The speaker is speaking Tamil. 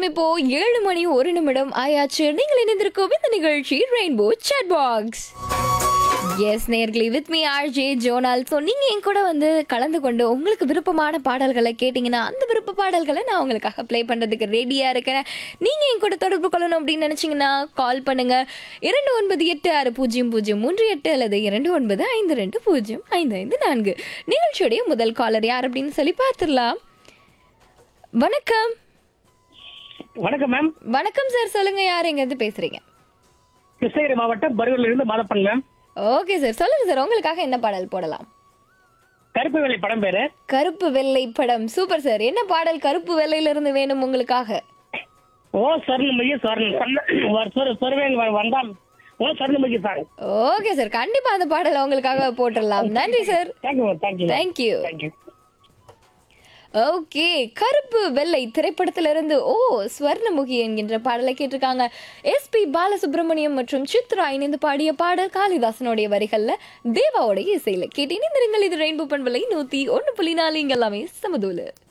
இப்போ ஏழு மணி ஒரு நிமிடம் ஆயாச்சு நீங்கள் இணைந்திருக்கும் இந்த நிகழ்ச்சி ரெயின்போ சாட் பாக்ஸ் எஸ் நேர்களை with me RJ Jonal so நீங்கள் என் கூட வந்து கலந்து கொண்டு உங்களுக்கு விருப்பமான பாடல்களை கேட்டிங்கன்னா அந்த விருப்ப பாடல்களை நான் உங்களுக்காக ப்ளே பண்ணுறதுக்கு ரெடியாக இருக்கேன் நீங்கள் என் கூட தொடர்பு கொள்ளணும் அப்படின்னு நினச்சிங்கன்னா கால் பண்ணுங்கள் இரண்டு ஒன்பது எட்டு ஆறு பூஜ்ஜியம் பூஜ்ஜியம் மூன்று எட்டு அல்லது இரண்டு ஒன்பது ஐந்து ரெண்டு பூஜ்ஜியம் ஐந்து ஐந்து நான்கு நிகழ்ச்சியுடைய முதல் காலர் யார் அப்படின்னு சொல்லி பார்த்துடலாம் வணக்கம் வணக்கம் மேம் வணக்கம் சார் சொல்லுங்க யார் எங்கேருந்து பேசுறீங்க கிருஷ்ணகிரி மாவட்டம் பருவூர்ல இருந்து மாதப்பன் மேம் ஓகே சார் சொல்லுங்க சார் உங்களுக்காக என்ன பாடல் போடலாம் கருப்பு வெள்ளை படம் பேரு கருப்பு வெள்ளை படம் சூப்பர் சார் என்ன பாடல் கருப்பு வெள்ளையில இருந்து வேணும் உங்களுக்காக ஓ சொர்ணமுகி சொர்ண சொருவேன் வந்தால் ஓ சொர்ணமுகி சாங் ஓகே சார் கண்டிப்பா அந்த பாடல் உங்களுக்காக போட்டுடலாம் நன்றி sir thank you ma'am thank you thank you thank you okay கருப்பு வெள்ளை திரைப்படத்திலிருந்து ஓ ஸ்வர்ணமுகி என்கின்ற பாடலை கேட்டிருக்காங்க எஸ்பி பாலசுப்ரமணியம் மற்றும் சித்ரா இணைந்து பாடிய பாடல் காளிதாசனுடைய வரிகள்ல தேவாவுடைய இசையில கேட்டேன் இந்த இது ரெயின்போ பண்பலை நூத்தி ஒன்னு புள்ளி நாலு இங்க எல்லாமே சமதூலு